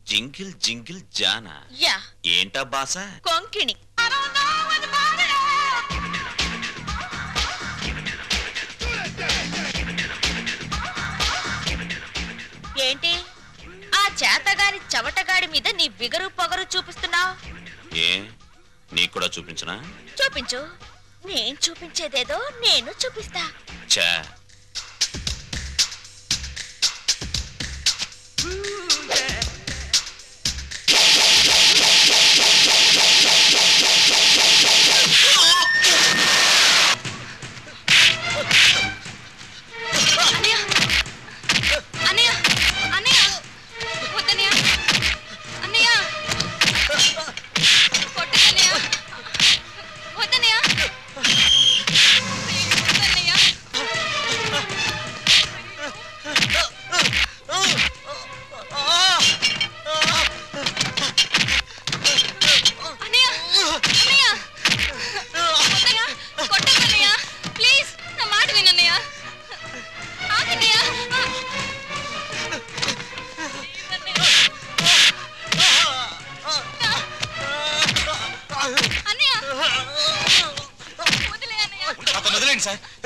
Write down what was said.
jingle jingle జానా yeah ఏంటా బాస కొంకిణి ఏంటి ఆ చేతగాని చవటగాడి మీద నీ బిగరు పొగరు చూపిస్తున్నావు ఏ నీకు కూడా చూపించనా చూపించు నేను చూపించేదేదో నేను చూపిస్తా చా అన్నయ్య అన్నయ్య అన్నయ్య వద్దన్నయ్య అన్నయ్య కొట్టకన్నయ్య వద్దన్నయ్య వద్దన్నయ్య అన్నయ్య అన్నయ్య వద్దన్నయ్య కొట్టకన్నయ్య ప్లీజ్ నా మాట వినన్నయ్య ఆగన్నయ్య అన్నయ్య వదిలే అన్నయ్య అతను వదిలేండి సార్